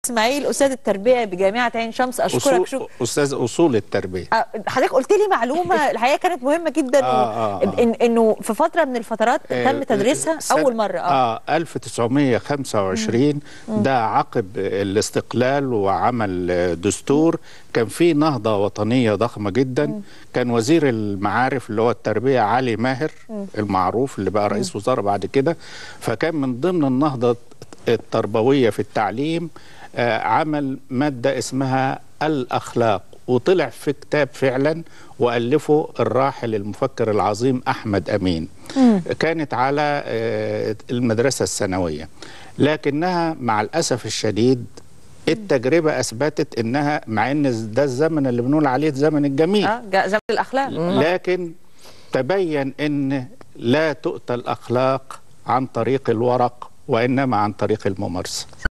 اسماعيل استاذ التربيه بجامعه عين شمس اشكرك أصول شكرا استاذ اصول التربيه آه، حضرتك قلت لي معلومه الحقيقه كانت مهمه جدا آه، آه، آه. إن انه في فتره من الفترات تم آه، تدريسها سنة- اول مره اه اه 1925 ده عقب الاستقلال وعمل آه، دستور كان في نهضة وطنية ضخمة جدا كان وزير المعارف اللي هو التربية علي ماهر المعروف اللي بقى رئيس وزراء بعد كده فكان من ضمن النهضة التربوية في التعليم آه، عمل مادة اسمها الأخلاق وطلع في كتاب فعلا وألفه الراحل المفكر العظيم أحمد أمين كانت على آه، المدرسة الثانوية لكنها مع الأسف الشديد التجربة أثبتت إنها مع إن ده الزمن اللي بنقول عليه الزمن الجميل اه جا- زمن الاخلاق لكن تبين ان لا تؤتى الاخلاق عن طريق الورق وانما عن طريق الممارسه